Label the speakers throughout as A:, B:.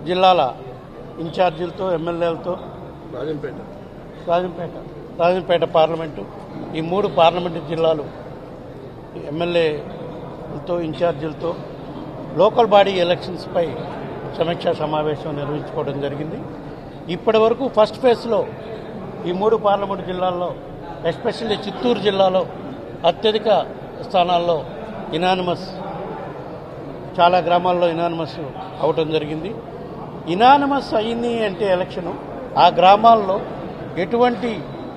A: జిల్లాల ఇన్ఛార్జీలతో ఎమ్మెల్యేలతో
B: రాజంపేట
A: రాజంపేట రాజంపేట పార్లమెంటు ఈ మూడు పార్లమెంటు జిల్లాలు ఎమ్మెల్యేలతో ఇన్ఛార్జీలతో లోకల్ బాడీ ఎలక్షన్స్పై సమీక్షా సమావేశం నిర్వహించుకోవడం జరిగింది ఇప్పటి వరకు ఫస్ట్ ఫేజ్లో ఈ మూడు పార్లమెంటు జిల్లాల్లో ఎస్పెషల్లీ చిత్తూరు జిల్లాలో అత్యధిక స్థానాల్లో ఇనానిమస్ చాలా గ్రామాల్లో ఇనానిమస్ అవటం జరిగింది ఇనానిమస్ అయింది అంటే ఎలక్షను ఆ గ్రామాల్లో ఎటువంటి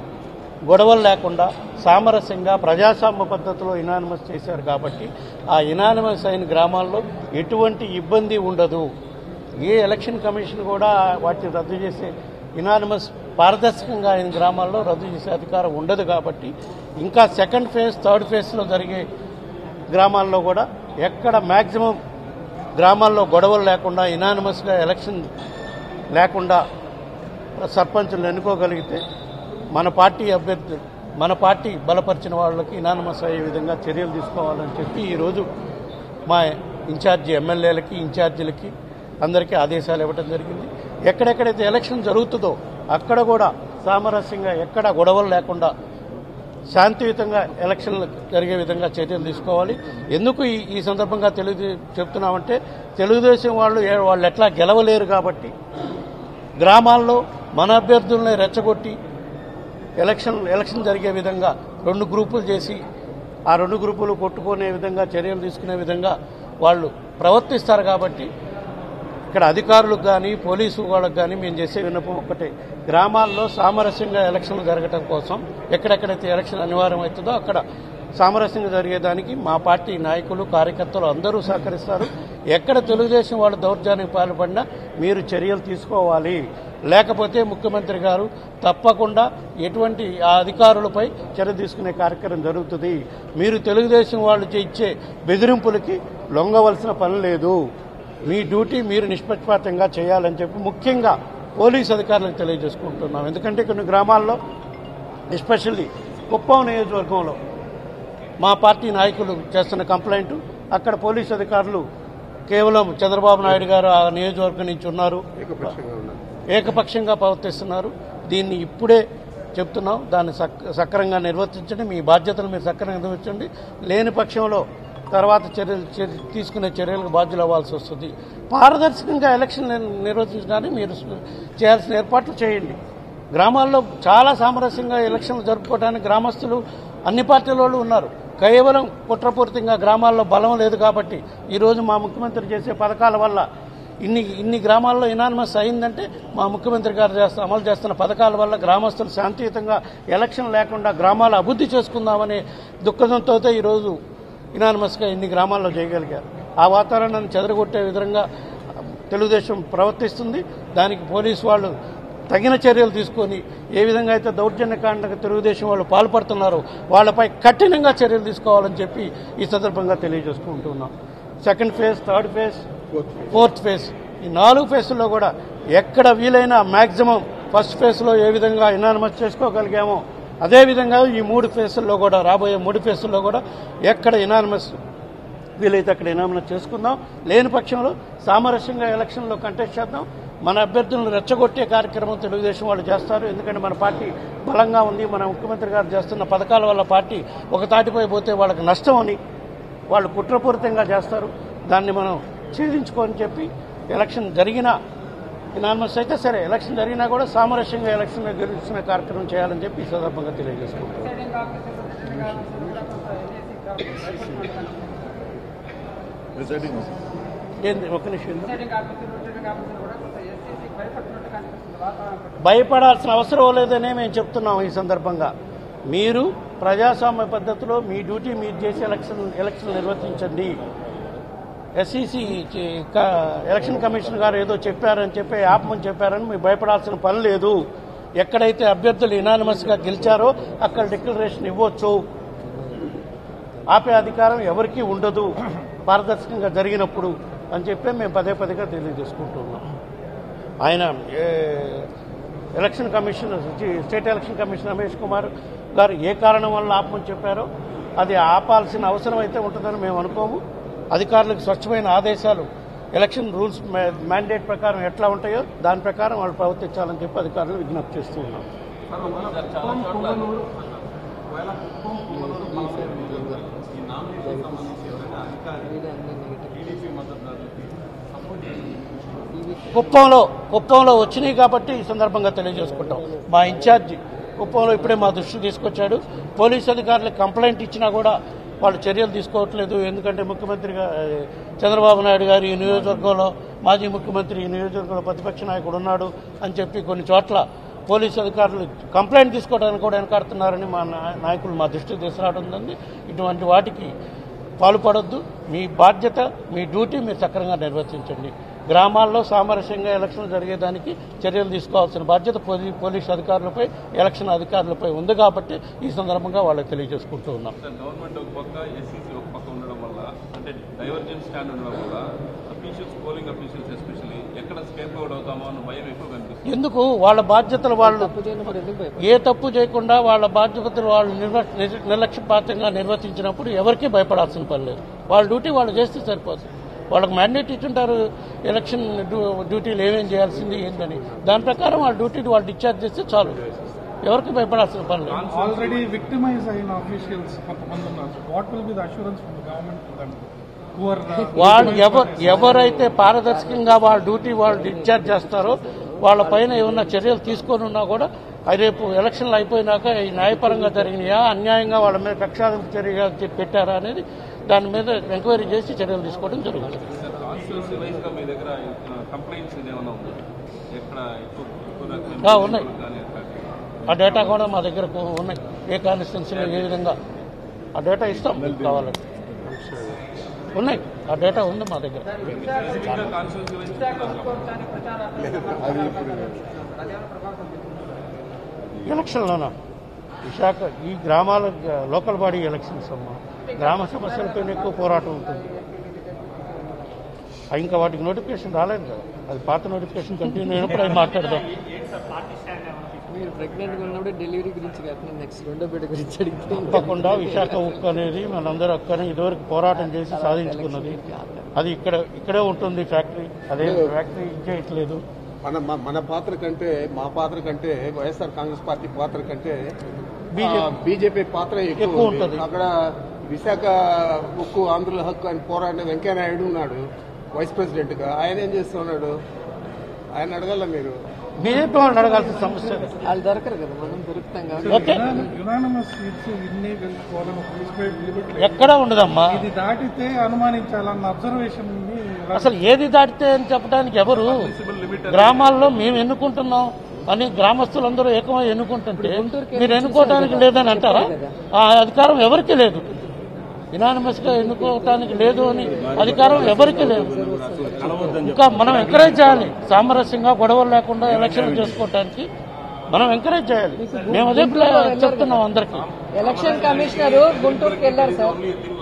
A: గొడవలు లేకుండా సామరస్యంగా ప్రజాస్వామ్య పద్ధతిలో ఇనానిమస్ చేశారు కాబట్టి ఆ ఇనానిమస్ అయిన గ్రామాల్లో ఎటువంటి ఇబ్బంది ఉండదు ఏ ఎలక్షన్ కమిషన్ కూడా వాటిని రద్దు చేసే ఇనానిమస్ పారదర్శకంగా అయిన గ్రామాల్లో రద్దు చేసే అధికారం ఉండదు కాబట్టి ఇంకా సెకండ్ ఫేజ్ థర్డ్ ఫేజ్లో జరిగే గ్రామాల్లో కూడా ఎక్కడ మ్యాక్సిమం గ్రామాల్లో గొడవలు లేకుండా ఇనానిమస్గా ఎలక్షన్ లేకుండా సర్పంచులు ఎన్నుకోగలిగితే మన పార్టీ అభ్యర్థి మన పార్టీ బలపరిచిన వాళ్ళకి ఇనానమస్ అయ్యే విధంగా చర్యలు తీసుకోవాలని చెప్పి ఈరోజు మా ఇన్ఛార్జి ఎమ్మెల్యేలకి ఇన్ఛార్జీలకి అందరికీ ఆదేశాలు ఇవ్వడం జరిగింది ఎక్కడెక్కడైతే ఎలక్షన్ జరుగుతుందో అక్కడ కూడా సామరస్యంగా ఎక్కడ గొడవలు లేకుండా శాంతియుతంగా ఎలక్షన్లు జరిగే విధంగా చర్యలు తీసుకోవాలి ఎందుకు ఈ ఈ సందర్భంగా తెలుగు చెప్తున్నామంటే తెలుగుదేశం వాళ్ళు ఏ- వాళ్ళు ఎట్లా గెలవలేరు కాబట్టి గ్రామాల్లో మన అభ్యర్థుల్ని రెచ్చగొట్టి ఎలక్షన్ ఎలక్షన్ జరిగే విధంగా రెండు గ్రూపులు చేసి ఆ రెండు గ్రూపులు కొట్టుకునే విధంగా చర్యలు తీసుకునే విధంగా వాళ్ళు ప్రవర్తిస్తారు కాబట్టి ఇక్కడ అధికారులకు కానీ పోలీసు వాళ్ళకి కానీ మేము చేసే విన్నపం ఒకటే గ్రామాల్లో సామరస్యంగా ఎలక్షన్లు జరగటం కోసం ఎక్కడెక్కడైతే ఎలక్షన్ అనివార్యం అవుతుందో అక్కడ సామరస్యంగా జరిగేదానికి మా పార్టీ నాయకులు కార్యకర్తలు అందరూ సహకరిస్తారు ఎక్కడ తెలుగుదేశం వాళ్ళు దౌర్జన్యం పాల్పడినా మీరు చర్యలు తీసుకోవాలి లేకపోతే ముఖ్యమంత్రి గారు తప్పకుండా ఎటువంటి ఆ అధికారులపై చర్య తీసుకునే కార్యక్రమం జరుగుతుంది మీరు తెలుగుదేశం వాళ్ళు ఇచ్చే బెదిరింపులకి లొంగవలసిన పని లేదు మీ డ్యూటీ మీరు నిష్పక్షపాతంగా చేయాలని చెప్పి ముఖ్యంగా పోలీస్ అధికారులకు తెలియజేసుకుంటున్నాం ఎందుకంటే కొన్ని గ్రామాల్లో ఎస్పెషల్లీ కుప్పం నియోజకవర్గంలో మా పార్టీ నాయకులు చేస్తున్న కంప్లైంట్ అక్కడ పోలీస్ అధికారులు కేవలం చంద్రబాబు నాయుడు గారు ఆ నియోజకవర్గం నుంచి ఉన్నారు
B: ఏకపక్షంగా ఉన్నారు
A: ఏకపక్షంగా ప్రవర్తిస్తున్నారు దీన్ని ఇప్పుడే చెప్తున్నాం దాన్ని సక్ సక్రంగా నిర్వర్తించండి మీ బాధ్యతలు మీరు సక్రంగా నిర్వర్తించండి లేని పక్షంలో తర్వాత చర్యలు చర్య- తీసుకునే చర్యలకు బాధ్యులు అవ్వాల్సి వస్తుంది పారదర్శకంగా ఎలక్షన్ నిర్- నిర్వర్తించడానికి మీరు చేయాల్సిన ఏర్పాట్లు చేయండి గ్రామాల్లో చాలా సామరస్యంగా ఎలక్షన్లు జరుపుకోవడానికి గ్రామస్తులు అన్ని పార్టీల వాళ్ళు ఉన్నారు కేవలం కుట్రపూరితంగా గ్రామాల్లో బలం లేదు కాబట్టి ఈరోజు మా ముఖ్యమంత్రి చేసే పథకాల వల్ల ఇన్ని ఇన్ని గ్రామాల్లో ఇనానిమస్ అయిందంటే మా ముఖ్యమంత్రి గారు చేస్తా అమలు చేస్తున్న పథకాల వల్ల గ్రామస్తులు శాంతియుతంగా ఎలక్షన్ లేకుండా గ్రామాలు అభివృద్ధి చేసుకుందామనే దుఃఖంతో ఈరోజు ఇనానిమస్గా ఇన్ని గ్రామాల్లో చేయగలిగారు ఆ వాతావరణాన్ని చెదరగొట్టే విధంగా తెలుగుదేశం ప్రవర్తిస్తుంది దానికి పోలీసు వాళ్ళు తగిన చర్యలు తీసుకొని ఏ విధంగా అయితే దౌర్జన్యకాండకు తెలుగుదేశం వాళ్ళు పాల్పడుతున్నారో వాళ్ళపై కఠినంగా చర్యలు తీసుకోవాలని చెప్పి ఈ సందర్భంగా తెలియజేసుకుంటున్నాం second phase third phase fourth phase ఈ నాలుగు ఫేజ్లో కూడా ఎక్కడ వీలైనా మ్యాక్సిమం ఫస్ట్ ఫేజ్లో ఏ విధంగా ఇనానమస్ చేసుకోగలిగామో అదేవిధంగా ఈ మూడు ఫేజ్ల్లో కూడా రాబోయే మూడు ఫేజ్ల్లో కూడా ఎక్కడ ఇనానమస్ వీలైతే అక్కడ ఇనామన చేసుకుందాం లేని పక్షంలో సామరస్యంగా ఎలక్షన్లో కంటెస్ట్ చేద్దాం మన అభ్యర్థులను రెచ్చగొట్టే కార్యక్రమం తెలుగుదేశం వాళ్ళు చేస్తారు ఎందుకంటే మన పార్టీ బలంగా ఉంది మన ముఖ్యమంత్రి గారు చేస్తున్న పథకాల వల్ల పార్టీ ఒక తాటిపై పోతే వాళ్ళకి నష్టం అని వాళ్ళు కుట్రపూరితంగా చేస్తారు దాన్ని మనం ఛేదించుకోని చెప్పి ఎలక్షన్ జరిగినా ఇనానమస్ అయితే సరే ఎలక్షన్ జరిగినా కూడా సామరస్యంగా ఎలక్షన్ గెలిచిన కార్యక్రమం చేయాలని చెప్పి ఈ సందర్భంగా తెలియజేసుకుంటాం
B: ప్రిసైడింగ్
A: ఏంది ఒక నిమిషం భయపడాల్సిన అవసరం లేదనే మేము చెప్తున్నాం ఈ సందర్భంగా మీరు ప్రజాస్వామ్య పద్ధతిలో మీ డ్యూటీ మీరు చేసి ఎలక్షన్ ఎలక్షన్ నిర్వర్తించండి ఎస్ఈసి ఎలక్షన్ కమిషన్ గారు ఏదో చెప్పారని చెప్పి ఆపమని చెప్పారని మీరు భయపడాల్సిన పని లేదు ఎక్కడైతే అభ్యర్థులు ఇనానిమస్గా గెలిచారో అక్కడ డిక్లరేషన్ ఇవ్వచ్చు ఆపే అధికారం ఎవరికీ ఉండదు పారదర్శకంగా జరిగినప్పుడు అని చెప్పి మేము పదే పదేగా తెలియజేసుకుంటున్నాం ఆయన ఏ, election commission state election commission Ramesh Kumar గారు ఏ కారణం వల్ల ఆపమని చెప్పారో అది ఆపాల్సిన అవసరం అయితే ఉంటుందని మేము అనుకోము అధికారులకు స్వచ్ఛమైన ఆదేశాలు ఎలక్షన్ రూల్స్ మ్యాండేట్ ప్రకారం ఎట్లా ఉంటాయో దాని ప్రకారం వాళ్ళు ప్రవర్తించాలని చెప్పి అధికారులు విజ్ఞప్తి చేస్తూ ఉన్నాం కుప్పంలో కుప్పంలో వచ్చినాయి కాబట్టి ఈ సందర్భంగా తెలియజేసుకుంటాం మా ఇన్ఛార్జి కుప్పంలో ఇప్పుడే మా దృష్టికి తీసుకొచ్చాడు పోలీస్ అధికారులకు కంప్లైంట్ ఇచ్చినా కూడా వాళ్ళు చర్యలు తీసుకోవట్లేదు ఎందుకంటే ముఖ్యమంత్రిగా ఏ, చంద్రబాబు నాయుడు గారు ఈ నియోజకవర్గంలో మాజీ ముఖ్యమంత్రి ఈ నియోజకవర్గంలో ప్రతిపక్ష నాయకుడు ఉన్నాడు అని చెప్పి కొన్ని చోట్ల పోలీసు అధికారులు కంప్లైంట్ తీసుకోవడానికి కూడా వెనకాడుతున్నారని మా నా- నాయకులు మా దృష్టికి తీసుకురావడం ఉంది ఇటువంటి వాటికి పాల్పడొద్దు మీ బాధ్యత మీ డ్యూటీ మీరు సక్రమంగా నిర్వర్తించండి గ్రామాల్లో సామరస్యంగా ఎలక్షన్ జరిగేదానికి చర్యలు తీసుకోవాల్సిన బాధ్యత పోలీ- పోలీసు అధికారులపై ఎలక్షన్ అధికారులపై ఉంది కాబట్టి ఈ సందర్భంగా వాళ్ళకి తెలియజేసుకుంటూ ఉన్నాం
C: సార్ గవర్నమెంట్ ఒక పక్క ఎస్సీసీ ఒక పక్క ఉండడం వల్ల అంటే డైవర్జెంట్ స్టాండ్ ఉండడం వల్ల అఫీషియల్స్ పోలింగ్ అఫీషియల్స్ ఎస్పెషల్లీ ఎక్కడ స్కేప్ అవుట్ అవుతామో అన్న భయం ఎక్కువ కనిపిస్తుంది
A: ఎందుకు వాళ్ళ బాధ్యతలు వాళ్ళు ఏ తప్పు చేయకుండా వాళ్ళ బాధ్యతలు వాళ్ళు నిర్వ- నిర్- నిర్లక్ష్యపాతంగా నిర్వర్తించినప్పుడు ఎవరికీ భయపడాల్సిన పని లేదు వాళ్ళ డ్యూటీ వాళ్ళు చేస్తే సరిపోతుంది వాళ్ళకి మ్యాండేట్ ఇచ్చుంటారు ఎలక్షన్ డ్యూ- డ్యూటీలు ఏమేం చేయాల్సింది ఏంటని దాని ప్రకారం వాళ్ళ డ్యూటీ వాళ్ళు డిశ్చార్జ్ చేస్తే చాలు ఎవరికి భయపడాల్సిన పని లేదు
D: ఆల్రెడీ విక్టిమైజ్ అయిన అఫీషియల్స్ కొంతమంది ఉన్నారు what will be the assurance from the government who are
A: వాళ్ళు ఎవరు ఎవరైతే పారదర్శకంగా వాళ్ళ డ్యూటీ వాళ్ళు డిశ్చార్జ్ చేస్తారో వాళ్ళ పైన ఏమన్నా చర్యలు తీసుకొని ఉన్నా కూడా అది రేపు ఎలక్షన్లు అయిపోయినాక ఈ న్యాయపరంగా జరిగినాయా అన్యాయంగా వాళ్ళ మీద కక్షాదింపు చర్యగా చెప్పి పెట్టారా అనేది దాని మీద ఎంక్వైరీ చేసి చర్యలు తీసుకోవడం జరుగుతుంది
C: సార్ కాన్స్టిట్యూన్సీ వైజ్ గా మీ దగ్గర కంప్లైంట్స్ ఏమైనా ఉందా ఎక్కడ ఎక్కువ ఎక్కువ
A: ఆ, ఉన్నాయి.
C: కానీ అట్లాంటివి
A: ఆ డేటా కూడా మా దగ్గర ఉన్నాయి ఏ కాన్స్టిట్యున్సీలో ఏ విధంగా ఆ డేటా ఇస్తాం మీకు కావాలంటే ఉన్నాయి ఆ డేటా ఉంది మా దగ్గర
C: స్పెసిఫిక్గా కాన్స్టిట్యూన్సీ వైజ్
A: ఎలక్షన్లోనా విశాఖ ఈ గ్రామాల లోకల్ బాడీ ఎలక్షన్స్ అమ్మా గ్రామ సమస్యలపైన ఎక్కువ పోరాటం ఉంటుంది ఆ, ఇంకా వాటికి నోటిఫికేషన్ రాలేదు కదా అది పాత నోటిఫికేషన్ కంటిన్యూ అయినప్పుడు అవి మాట్లాడదాం
E: మీరు ప్రెగ్నెంట్ గా ఉన్నప్పుడు డెలివరీ గురించి కాకుండా నెక్స్ట్ రెండో బిడ్డ గురించి అడిగితే
A: తప్పకుండా విశాఖ ఉక్కు అనేది మనందరూ అక్కనే ఇదివరకు పోరాటం చేసి సాధించుకున్నది అది ఇక్కడ ఇక్కడే ఉంటుంది ఫ్యాక్టరీ అదే ఫ్యాక్టరీ ఇచ్చేయట్లేదు
B: మన మన- మన పాత్ర కంటే మా పాత్ర కంటే వైఎస్ఆర్ కాంగ్రెస్ పార్టీ పాత్ర కంటే
A: బీజేపీ.
B: బీజేపీ పాత్ర
A: ఎక్కువ
B: ఎక్కువ
A: ఉంటుంది.
B: ఉంటుంది అక్కడ విశాఖ ఉక్కు ఆంధ్రుల హక్కు అని పోరాడిన వెంకయ్యనాయుడు ఉన్నాడు వైస్ ప్రెసిడెంట్ గా ఆయన ఏం చేస్తున్నాడు ఆయన అడగల మీరు
A: బీజేపీ వాళ్ళని అడగాల్సిన సమస్య అది.
E: వాళ్ళు దొరకరు కదా మనం దొరుకుతాం కాబట్టి
A: ఓకే
D: యునానిమస్ సీట్స్ ఇన్ని గెలుచుకోవాలని ప్రిస్క్రైబ్ లిమిట్
A: ఎక్కడా ఉండదమ్మా
D: ఇది దాటితే అనుమానించాలన్న అబ్జర్వేషన్ ఉంది
A: అసలు ఏది దాటితే అని చెప్పడానికి ఎవరు గ్రామాల్లో మేము ఎన్నుకుంటున్నాం అని గ్రామస్తులందరూ ఏకమై ఎన్నుకుంటుంటే మీరు ఎన్నుకోవడానికి లేదని అంటారా ఆ అధికారం ఎవరికి లేదు ఇనానిమస్ గా ఎన్నుకోవటానికి లేదు అని అధికారం ఎవరికి లేదు ఇంకా మనం ఎంకరేజ్ చేయాలి సామరస్యంగా గొడవలు లేకుండా ఎలక్షన్లు చేసుకోవటానికి మనం ఎంకరేజ్ చేయాలి మేము అదే ప్లా- చెప్తున్నాం అందరికీ
E: ఎలక్షన్ కమిషనర్ గుంటూరుకి వెళ్ళారు సార్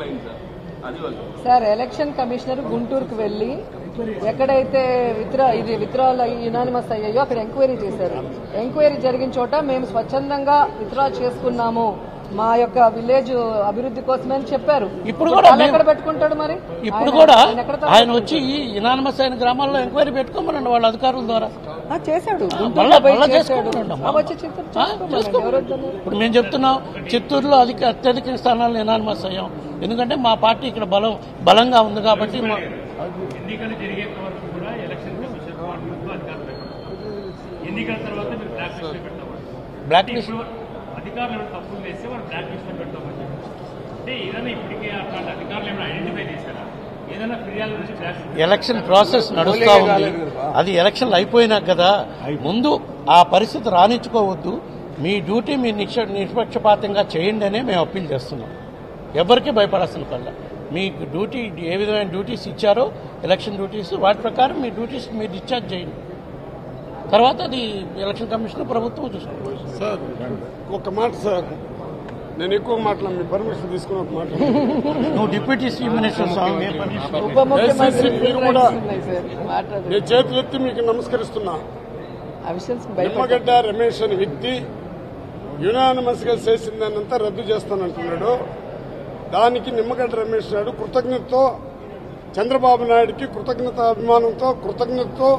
C: అది వాళ్ళు
E: సార్ ఎలక్షన్ కమిషనర్ గుంటూరుకు వెళ్ళి ఎక్కడైతే విత్డ్రా ఇది విత్డ్రాల్ యునానిమస్ అయ్యాయో అక్కడ ఎంక్వైరీ చేశారు ఎంక్వైరీ జరిగిన చోట మేము స్వచ్ఛందంగా విత్డ్రా చేసుకున్నాము మా యొక్క విలేజ్ అభివృద్ధి కోసమే అని చెప్పారు
A: ఇప్పుడు కూడా
E: వాళ్ళు
A: మేము-
E: ఎక్కడ పెట్టుకుంటాడు మరి
A: ఇప్పుడు
E: ఆయన-
A: కూడా
E: ఆయన ఎక్కడ
A: ఆయన వచ్చి ఈ ఇనానిమస్ అయిన గ్రామాల్లో ఎంక్వైరీ పెట్టుకోమనండి వాళ్ళ అధికారుల ద్వారా
E: ఆ, చేశాడు
A: మళ్ళా-
E: గుంటూరులో పోయి
A: మళ్ళా
E: చేశాడు
A: చేసుకోమనండి
E: ఆ, వచ్చి చిత్తూరు
A: ఆ,
E: చేసుకోమనండి.
A: చేసుకో.
E: ఎవరు వద్దన్నారు?
A: ఇప్పుడు మేము చెప్తున్నాం చిత్తూరులో అధిక అత్యధిక స్థానాల్లో ఇనానిమస్ అయ్యాం ఎందుకంటే మా పార్టీ ఇక్కడ బలం బలంగా ఉంది కాబట్టి మా-
F: ఎన్నికలు జరిగేంత వరకు కూడా ఎలక్షన్ కమిషన్ వాళ్ళు ముందు అధికారులు పెట్టారు ఎన్నికల తర్వాత మీరు బ్లాక్ లిస్ట్ లో పెట్టామని
A: బ్లాక్ లిస్ట్
F: ఇప్పుడు అధికారులు ఏమైనా తప్పులు చేస్తే వాళ్ళు బ్లాక్ లిస్ట్ లో పెట్టామని చెప్పి. అంటే ఏదైనా ఇప్పటికే అట్లాంటి అధికారులు ఏమైనా ఐడెంటిఫై చేశారా ఏదైనా ఫిర్యాదు నుంచి బ్లాక్ లిస్ట్
A: ఎలక్షన్ ప్రాసెస్ నడుస్తా ఉంది అది ఎలక్షన్లు అయిపోయినాక కదా ముందు ఆ పరిస్థితి రానిచ్చుకోవద్దు మీ డ్యూటీ మీ నిక్ష నిష్పక్షపాతంగా చేయండి అనే మేము అప్పీల్ చేస్తున్నాం ఎవరికి భయపడాల్సిన పనుల మీ డ్యూటీ ఏ విధమైన డ్యూటీస్ ఇచ్చారో ఎలక్షన్ డ్యూటీస్ వాటి ప్రకారం మీ డ్యూటీస్ మీరు డిశ్చార్జ్ చేయండి తర్వాత అది ఎలక్షన్ కమిషన్ ప్రభుత్వం చూసుకుంటుంది
G: సార్ ఒక మాట సార్ నేను ఎక్కువ మాట్లాడు మీ పర్మిషన్ తీసుకుని ఒక మాట
A: నువ్వు డిప్యూటీ చీఫ్ మినిస్టర్ స్వామి
E: ఉప ముఖ్యమంత్రి
G: దయచేసి మీరు కూడా-
E: ఉన్నాయి సార్ మాట్లాడు
G: నేను చేతులెత్తి మీకు నమస్కరిస్తున్నా
E: ఆ విషయానికి భయపడ
G: నిమ్మగడ్డ రమేష్ అనే వ్యక్తి యునానిమస్ గా చేసిందానంతా రద్దు చేస్తానంటున్నాడు దానికి నిమ్మగడ్డ రమేష్ నాయుడు కృతజ్ఞతతో చంద్రబాబు నాయుడికి కృతజ్ఞత అభిమానంతో కృతజ్ఞతతో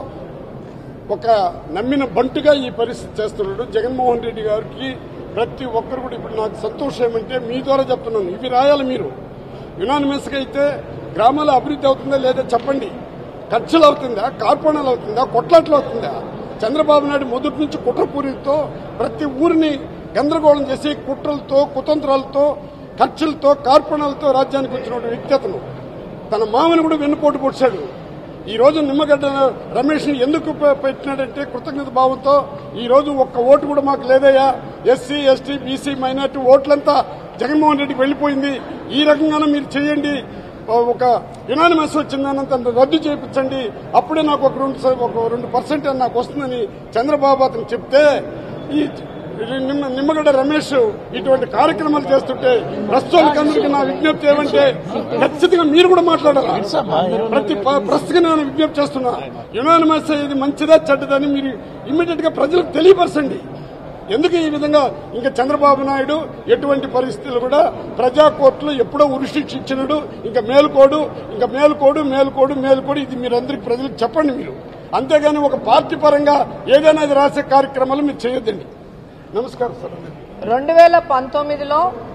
G: ఒక నమ్మిన బంటుగా ఈ పరిస్థితి చేస్తున్నాడు జగన్మోహన్ రెడ్డి గారికి ప్రతి ఒక్కరు కూడా ఇప్పుడు నాకు సంతోషం ఏమంటే మీ ద్వారా చెప్తున్నాను ఇవి రాయాలి మీరు యునానిమస్గా అయితే గ్రామాల అభివృద్ధి అవుతుందా లేదా చెప్పండి ఖర్చులు అవుతుందా కార్పణాలు అవుతుందా కొట్లాట్లు అవుతుందా చంద్రబాబు నాయుడు మొదటి నుంచి కుట్రపూరితో ప్రతి ఊరిని గందరగోళం చేసి కుట్రలతో కుతంత్రాలతో ఖర్చులతో కార్పణాలతో రాజ్యానికి వచ్చిన వ్యక్తి అతను తన మామని కూడా వెన్నుపోటు పొడిచాడు ఈ రోజు నిమ్మగడ్డ రమేష్ ని ఎందుకు పె- పెట్టినాడంటే కృతజ్ఞత భావంతో ఈ రోజు ఒక్క ఓటు కూడా మాకు లేదయ్యా ఎస్సీ ఎస్టీ బీసీ మైనార్టీ ఓట్లంతా జగన్మోహన్ రెడ్డికి వెళ్లిపోయింది ఈ రకంగానే మీరు చేయండి ఒక యునానిమస్ వచ్చిందనంత రద్దు చేయించండి అప్పుడే నాకు ఒక రెండు స- ఒక రెండు పర్సెంట్ నాకు వస్తుందని చంద్రబాబు అతను చెప్తే ఈ నిమ్మ నిమ్మగడ్డ రమేష్ ఇటువంటి కార్యక్రమాలు చేస్తుంటే ప్రస్తుతానికందరికీ నా విజ్ఞప్తి ఏమంటే ఖచ్చితంగా మీరు కూడా మాట్లాడాలి ప్రతి ప- ప్రస్తుతం నేను విజ్ఞప్తి చేస్తున్నా యునానిమస్ ఇది మంచిదా చెడ్డదని మీరు ఇమ్మీడియట్ గా ప్రజలకు తెలియపరచండి ఎందుకు ఈ విధంగా ఇంకా చంద్రబాబు నాయుడు ఎటువంటి పరిస్థితులు కూడా ప్రజా కోర్టులో ఎప్పుడో ఉరిశిక్ష ఇచ్చినాడు ఇంకా మేలుకోడు ఇంకా మేలుకోడు మేలుకోడు మేలుకోడు ఇది మీరందరికి ప్రజలకు చెప్పండి మీరు అంతేగాని ఒక పార్టీ పరంగా ఏదైనా ఇది రాసే కార్యక్రమాలు మీరు చేయొద్దండి నమస్కారం సార్
E: రెండు వేల పంతొమ్మిదిలో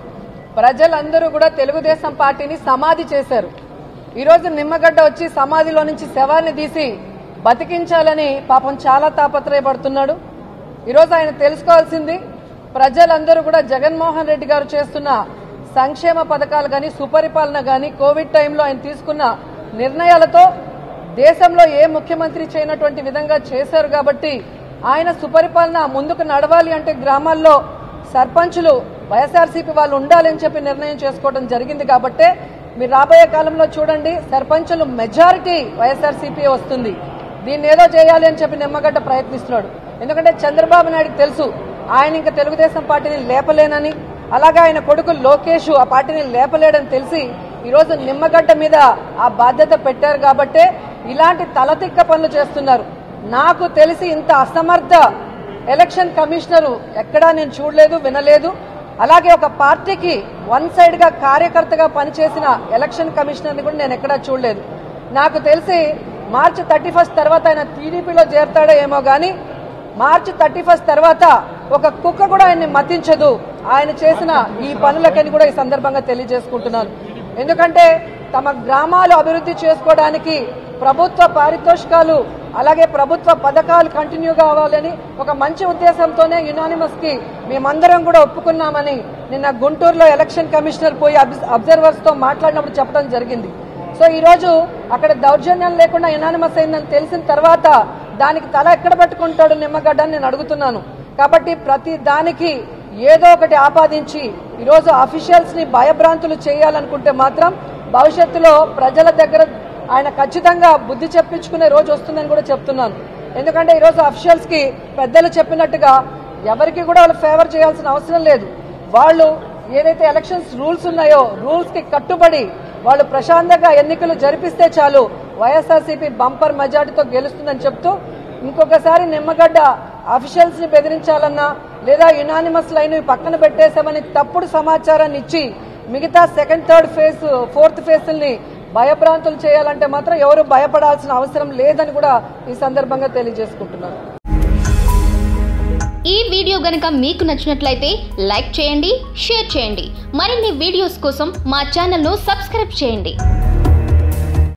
E: ప్రజలందరూ కూడా తెలుగుదేశం పార్టీని సమాధి చేశారు ఈరోజు నిమ్మగడ్డ వచ్చి సమాధిలో నుంచి శవాన్ని తీసి బతికించాలని పాపం చాలా తాపత్రయపడుతున్నాడు ఈరోజు ఆయన తెలుసుకోవాల్సింది ప్రజలందరూ కూడా జగన్మోహన్ రెడ్డి గారు చేస్తున్న సంక్షేమ పథకాలు కానీ సుపరిపాలన కానీ కోవిడ్ టైంలో ఆయన తీసుకున్న నిర్ణయాలతో దేశంలో ఏ ముఖ్యమంత్రి చేయనటువంటి విధంగా చేశారు కాబట్టి ఆయన సుపరిపాలన ముందుకు నడవాలి అంటే గ్రామాల్లో సర్పంచులు వైఎస్ఆర్సీపీ వాళ్ళు ఉండాలని చెప్పి నిర్ణయం చేసుకోవడం జరిగింది కాబట్టే మీరు రాబోయే కాలంలో చూడండి సర్పంచులు మెజారిటీ వైఎస్ఆర్సీపీ వస్తుంది దీన్ని ఏదో చేయాలి అని చెప్పి నిమ్మగడ్డ ప్రయత్నిస్తున్నాడు ఎందుకంటే చంద్రబాబు నాయుడుకి తెలుసు ఆయన ఇంకా తెలుగుదేశం పార్టీని లేపలేనని అలాగే ఆయన కొడుకు లోకేష్ ఆ పార్టీని లేపలేడని తెలిసి ఈరోజు నిమ్మగడ్డ మీద ఆ బాధ్యత పెట్టారు కాబట్టే ఇలాంటి తలతిక్క పనులు చేస్తున్నారు నాకు తెలిసి ఇంత అసమర్థ ఎలక్షన్ కమిషనరు ఎక్కడా నేను చూడలేదు వినలేదు అలాగే ఒక పార్టీకి వన్ సైడ్ గా కార్యకర్తగా పనిచేసిన ఎలక్షన్ కమిషనర్ని కూడా నేను ఎక్కడా చూడలేదు నాకు తెలిసి మార్చి థర్టీ ఫస్ట్ తర్వాత ఆయన టీడీపీలో చేరతాడో ఏమో గానీ మార్చి థర్టీ ఫస్ట్ తర్వాత ఒక కుక్క కూడా ఆయన్ని మతించదు ఆయన చేసిన ఈ పనులకని కూడా ఈ సందర్భంగా తెలియజేసుకుంటున్నాను ఎందుకంటే తమ గ్రామాలు అభివృద్ధి చేసుకోవడానికి ప్రభుత్వ పారితోషికాలు అలాగే ప్రభుత్వ పథకాలు కంటిన్యూ కావాలని ఒక మంచి ఉద్దేశంతోనే యునానిమస్ కి మేమందరం కూడా ఒప్పుకున్నామని నిన్న గుంటూరులో ఎలక్షన్ కమిషనర్ పోయి అబ్జర్వర్స్ తో మాట్లాడినప్పుడు చెప్పడం జరిగింది సో ఈ రోజు అక్కడ దౌర్జన్యం లేకుండా యునానిమస్ అయిందని తెలిసిన తర్వాత దానికి తల ఎక్కడ పెట్టుకుంటాడు నిమ్మగడ్డ అని నేను అడుగుతున్నాను కాబట్టి ప్రతి దానికి ఏదో ఒకటి ఆపాదించి ఈరోజు అఫీషియల్స్ ని భయభ్రాంతులు చేయాలనుకుంటే మాత్రం భవిష్యత్తులో ప్రజల దగ్గర ఆయన ఖచ్చితంగా బుద్ధి చెప్పించుకునే రోజు వస్తుందని కూడా చెప్తున్నాను ఎందుకంటే ఈరోజు అఫీషియల్స్ కి పెద్దలు చెప్పినట్టుగా ఎవరికి కూడా వాళ్ళు ఫేవర్ చేయాల్సిన అవసరం లేదు వాళ్ళు ఏదైతే ఎలక్షన్స్ రూల్స్ ఉన్నాయో రూల్స్ కి కట్టుబడి వాళ్ళు ప్రశాంతంగా ఎన్నికలు జరిపిస్తే చాలు వైఎస్ఆర్సీపీ బంపర్ మెజార్టీతో గెలుస్తుందని చెప్తూ ఇంకొకసారి నిమ్మగడ్డ అఫీషియల్స్ ని బెదిరించాలన్నా లేదా యునానిమస్ లైన్ పక్కన పెట్టేశామని తప్పుడు సమాచారాన్ని ఇచ్చి మిగతా సెకండ్ థర్డ్ ఫేజ్ ఫోర్త్ ఫేజ్ని భయభ్రాంతులు చేయాలంటే మాత్రం ఎవరు భయపడాల్సిన అవసరం లేదని కూడా ఈ సందర్భంగా తెలియజేసుకుంటున్నాను
H: ఈ వీడియో గనుక మీకు నచ్చినట్లయితే లైక్ చేయండి షేర్ చేయండి మరిన్ని వీడియోస్ కోసం మా ఛానల్ను సబ్స్క్రైబ్ చేయండి